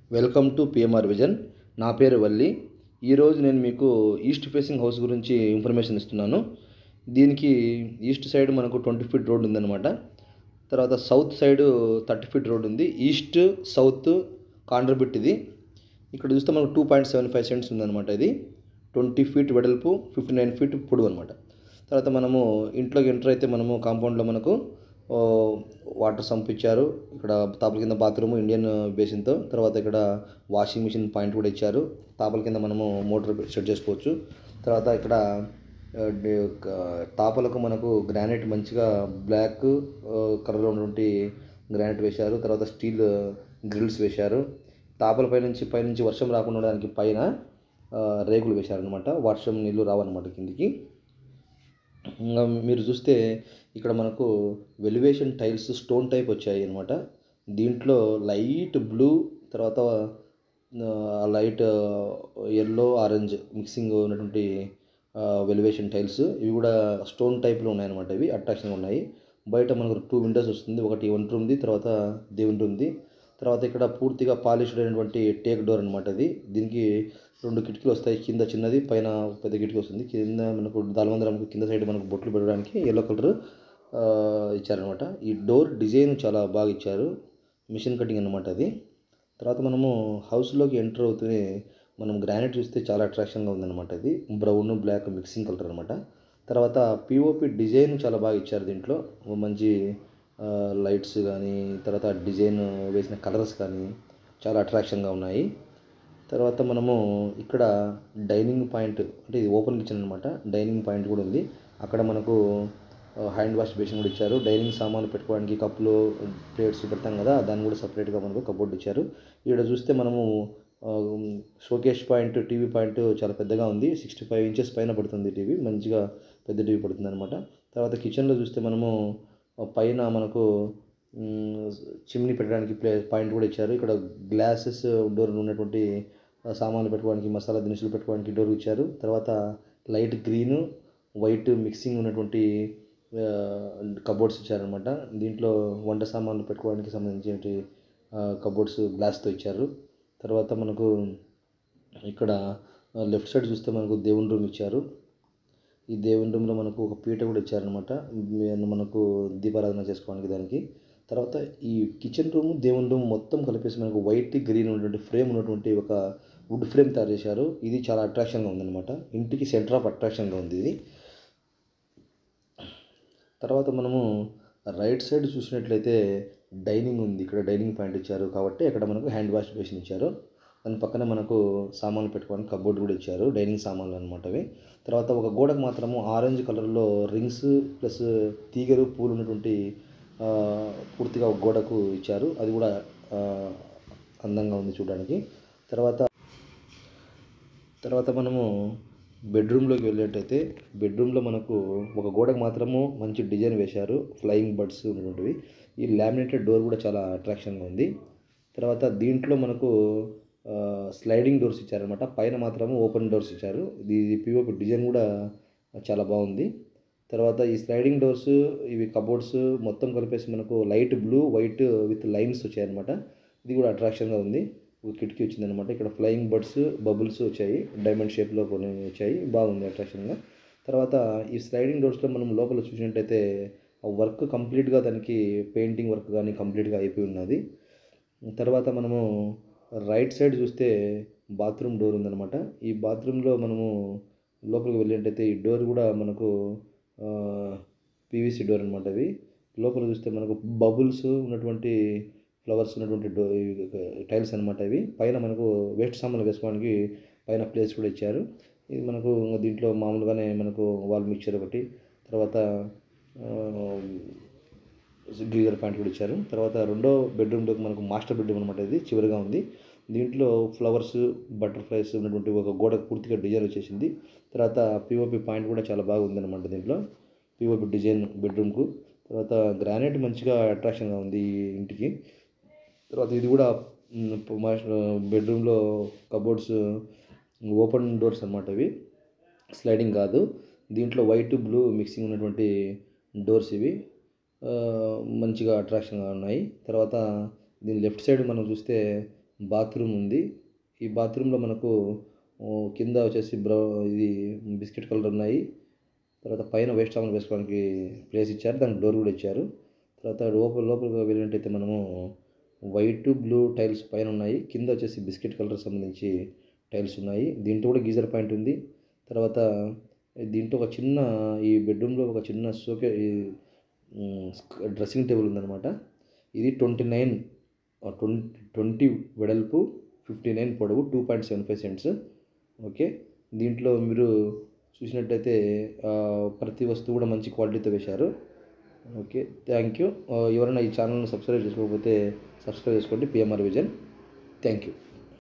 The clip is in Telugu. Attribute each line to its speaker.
Speaker 1: వెల్కమ్ టు పిఎంఆర్ విజన్ నా పేరు వల్లి ఈరోజు నేను మీకు ఈస్ట్ ఫేసింగ్ హౌస్ గురించి ఇన్ఫర్మేషన్ ఇస్తున్నాను దీనికి ఈస్ట్ సైడ్ మనకు ట్వంటీ ఫీట్ రోడ్ ఉందన్నమాట తర్వాత south side thirty feet road ఉంది ఈస్ట్ సౌత్ కాండ్రబిట్ ఇది ఇక్కడ చూస్తే మనకు two point seven five cents ఉందన్నమాట ఇది ట్వంటీ ఫీట్ వెడల్పు ఫిఫ్టీ నైన్ ఫీట్ పొడవు అనమాట తర్వాత మనము ఇంట్లోకి ఎంటర్ అయితే మనము కాంపౌండ్లో మనకు ఓ, వాటర్ సంప్ ఇచ్చారు ఇక్కడ తాపల కింద బాత్రూమ్ ఇండియన్ బేసిన్తో తర్వాత ఇక్కడ వాషింగ్ మిషన్ పాయింట్ కూడా ఇచ్చారు తాపల కింద మనము మోటార్ సెట్ చేసుకోవచ్చు తర్వాత ఇక్కడ ఆ, డి- ఒక తాపలకు మనకు గ్రానైట్ మంచిగా బ్లాక్ కలర్లో ఉన్నటువంటి గ్రానైట్ వేశారు తర్వాత స్టీల్ గ్రిల్స్ వేశారు తాపల పైనుంచి పైనుంచి వర్షం రాకుండా ఉండడానికి పైన ఆ, రేకులు వేశారనమాట వర్షం నీళ్ళు రావన్నమాట కిందికి ఇంకా మీరు చూస్తే ఇక్కడ మనకు వెలివేషన్ టైల్స్ స్టోన్ టైప్ వచ్చాయి అనమాట దీంట్లో లైట్ బ్లూ తర్వాత ఆ, లైట్ ఎల్లో ఆరెంజ్ మిక్సింగ్ ఉన్నటువంటి వెలివేషన్ టైల్స్ ఇవి కూడా స్టోన్ టైప్లో ఉన్నాయన్నమాట ఇవి అట్రాక్షన్గా ఉన్నాయి బయట మనకు టూ విండోస్ వస్తుంది ఒకటి వంట ఉంది తర్వాత దేవుని ఉంది తర్వాత ఇక్కడ పూర్తిగా పాలిష్డ్ అయినటువంటి టేక్ డోర్ అనమాట ఇది దీనికి రెండు కిటికీలు వస్తాయి కింద చిన్నది పైన పెద్ద కిటికీ వస్తుంది కింద మనకు దాల్మందరంకు కింద సైడ్ మనకు బొట్లు పెట్టడానికి ఎల్లో కలర్ ఇచ్చారనమాట ఈ డోర్ డిజైన్ చాలా బాగా ఇచ్చారు మిషన్ కటింగ్ అనమాట అది తర్వాత మనము హౌస్లోకి ఎంటర్ అవుతూనే మనం గ్రానైట్ చూస్తే చాలా అట్రాక్షన్గా ఉందన్నమాట ఇది బ్రౌన్ బ్లాక్ మిక్సింగ్ కలర్ అనమాట తర్వాత పిఓపి డిజైన్ చాలా బాగా ఇచ్చారు దీంట్లో ఓ మంచి లైట్స్ కానీ తర్వాత డిజైన్ వేసిన కలర్స్ కానీ చాలా అట్రాక్షన్గా ఉన్నాయి తర్వాత మనము ఇక్కడ డైనింగ్ పాయింట్ అంటే ఇది ఓపెన్ కిచెన్ అనమాట డైనింగ్ పాయింట్ కూడా ఉంది అక్కడ మనకు హ్యాండ్ వాష్ బేసిన్ కూడా ఇచ్చారు డైనింగ్ సామాన్లు పెట్టుకోవడానికి కప్పులు ప్లేట్స్ పెడతాం కదా దాన్ని కూడా సపరేట్గా మనకు కబోర్డ్ ఇచ్చారు ఇక్కడ చూస్తే మనము షోకేష్ పాయింట్ టీవీ పాయింట్ చాలా పెద్దగా ఉంది సిక్స్టీ ఫైవ్ ఇంచెస్ పైన పడుతుంది టీవీ మంచిగా పెద్ద టీవీ పడుతుంది అనమాట తర్వాత కిచెన్లో చూస్తే మనము ఆ, పైన మనకు చిమ్నీ పెట్టడానికి ప్లే పాయింట్ కూడా ఇచ్చారు ఇక్కడ గ్లాసెస్ డోర్ ఉన్నటువంటి ఆ, సామాన్లు పెట్టుకోవడానికి మసాలా దినుసులు పెట్టుకోవడానికి డోర్ ఇచ్చారు తర్వాత లైట్ గ్రీన్ వైట్ మిక్సింగ్ ఉన్నటువంటి కబోర్డ్స్ ఇచ్చారనమాట దీంట్లో వంట సామాన్లు పెట్టుకోవడానికి సంబంధించిన కబోర్డ్స్ గ్లాస్తో ఇచ్చారు తర్వాత మనకు ఇక్కడ లెఫ్ట్ సైడ్ చూస్తే మనకు దేవుని రూమ్ ఇచ్చారు ఈ దేవుని రూమ్లో మనకు ఒక పీట కూడా ఇచ్చారనమాట మనకు దీపారాధన చేసుకోవడానికి దానికి తర్వాత ఈ కిచెన్ రూమ్ దేవుని రూమ్ మొత్తం కలిపేసి మనకు వైట్ గ్రీన్ ఉన్నటువంటి ఫ్రేమ్ ఉన్నటువంటి ఒక వుడ్ ఫ్రేమ్ తయారు చేశారు ఇది చాలా అట్రాక్షన్గా ఉందన్నమాట ఇంటికి సెంటర్ ఆఫ్ అట్రాక్షన్గా ఉంది ఇది తర్వాత మనము రైట్ సైడ్ చూసినట్లయితే డైనింగ్ ఉంది ఇక్కడ డైనింగ్ పాయింట్ ఇచ్చారు కాబట్టి అక్కడ మనకు హ్యాండ్ వాష్ బేసిన్ ఇచ్చారు దాని పక్కన మనకు సామాన్లు పెట్టుకోవడానికి కబోర్డ్ కూడా ఇచ్చారు డైనింగ్ సామాన్లు అనమాట అవి తర్వాత ఒక గోడకు మాత్రము ఆరెంజ్ కలర్లో రింగ్స్ ప్లస్ తీగలు పూలు ఉన్నటువంటి ఆ, పూర్తిగా ఒక గోడకు ఇచ్చారు అది కూడా ఆ, అందంగా ఉంది చూడడానికి తర్వాత తర్వాత మనము బెడ్రూమ్లోకి వెళ్ళేటైతే బెడ్రూమ్లో మనకు ఒక గోడకు మాత్రము మంచి డిజైన్ వేశారు ఫ్లయింగ్ బర్డ్స్ ఉన్నటువంటివి ఈ లామినేటెడ్ డోర్ కూడా చాలా అట్రాక్షన్గా ఉంది తర్వాత దీంట్లో మనకు ఆ, స్లైడింగ్ డోర్స్ ఇచ్చారనమాట పైన మాత్రము ఓపెన్ డోర్స్ ఇచ్చారు ఇది పిఓపి డిజైన్ కూడా చాలా బాగుంది తర్వాత ఈ స్లైడింగ్ డోర్స్ ఇవి కబోర్డ్స్ మొత్తం కలిపేసి మనకు light blue white with lines వచ్చాయన్నమాట ఇది కూడా అట్రాక్షన్గా ఉంది ఒక కిటికీ వచ్చిందనమాట ఇక్కడ ఫ్లయింగ్ బర్డ్స్ బబుల్స్ వచ్చాయి డైమండ్ షేప్లో కొన్ని వచ్చాయి బాగుంది అట్రాక్షన్గా తర్వాత ఈ స్లైడింగ్ డోర్స్లో మనం లోపల చూసినట్టయితే ఆ వర్క్ కంప్లీట్గా దానికి పెయింటింగ్ వర్క్ కానీ కంప్లీట్గా అయిపోయి ఉన్నది తర్వాత మనము రైట్ సైడ్ చూస్తే బాత్రూమ్ డోర్ ఉందన్నమాట ఈ బాత్రూంలో మనము లోపలికి వెళ్ళినట్టయితే ఈ డోర్ కూడా మనకు పీవీసీ డోర్ అనమాట అవి లోపల చూస్తే మనకు బబుల్స్ ఉన్నటువంటి ఫ్లవర్స్ ఉన్నటువంటి డో టైల్స్ అనమాట ఇవి పైన మనకు వేస్ట్ సామాన్లు వేసుకోవడానికి పైన ప్లేస్ కూడా ఇచ్చారు ఇది మనకు దీంట్లో మామూలుగానే మనకు వాల్ మిక్చర్ ఒకటి తర్వాత గీజర్ పాయింట్ కూడా ఇచ్చారు తర్వాత రెండో బెడ్రూమ్లోకి మనకు మాస్టర్ బెడ్రూమ్ అనమాట ఇది చివరిగా ఉంది దీంట్లో ఫ్లవర్స్ బటర్ఫ్లైస్ ఉన్నటువంటి ఒక గోడ పూర్తిగా డిజైన్ వచ్చేసింది తర్వాత పిఓపి పాయింట్ కూడా చాలా బాగా ఉందన్నమాట దీంట్లో పిఓపి డిజైన్ బెడ్రూమ్కు తర్వాత గ్రానైట్ మంచిగా అట్రాక్షన్గా ఉంది ఈ ఇంటికి తర్వాత ఇది కూడా బెడ్రూమ్లో కబోర్డ్స్ ఓపెన్ డోర్స్ అనమాట ఇవి స్లైడింగ్ కాదు దీంట్లో వైట్ బ్లూ మిక్సింగ్ ఉన్నటువంటి డోర్స్ ఇవి ఆ, మంచిగా అట్రాక్షన్గా ఉన్నాయి తర్వాత దీని లెఫ్ట్ సైడ్ మనం చూస్తే బాత్రూమ్ ఉంది ఈ బాత్రూంలో మనకు ఓ, కింద వచ్చేసి బ్రౌ ఇది బిస్కెట్ కలర్ ఉన్నాయి తర్వాత పైన వేస్ట్ సామాన్ వేసుకోవడానికి ప్లేస్ ఇచ్చారు దానికి డోర్ కూడా ఇచ్చారు తర్వాత లోపల లోపలికి వెళ్ళినట్టయితే మనము వైట్ బ్లూ టైల్స్ పైన ఉన్నాయి కింద వచ్చేసి బిస్కెట్ కలర్ సంబంధించి టైల్స్ ఉన్నాయి దీంట్లో కూడా గీజర్ పాయింట్ ఉంది తర్వాత దీంట్లో ఒక చిన్న ఈ బెడ్రూమ్లో ఒక చిన్న సోకే డ్రెస్సింగ్ టేబుల్ ఉందన్నమాట ఇది ట్వంటీ నైన్ ట్వంటీ ట్వంటీ వెడల్పు ఫిఫ్టీ నైన్ పొడవు two point seven five cents okay దీంట్లో మీరు చూసినట్టయితే ఆ, ప్రతి వస్తువు కూడా మంచి క్వాలిటీతో వేశారు ఓకే థ్యాంక్ యూ ఎవరైనా ఈ ఛానల్ని సబ్స్క్రైబ్ చేసుకోకపోతే సబ్స్క్రైబ్ చేసుకోండి పిఎంఆర్ విజన్ థ్యాంక్ యూ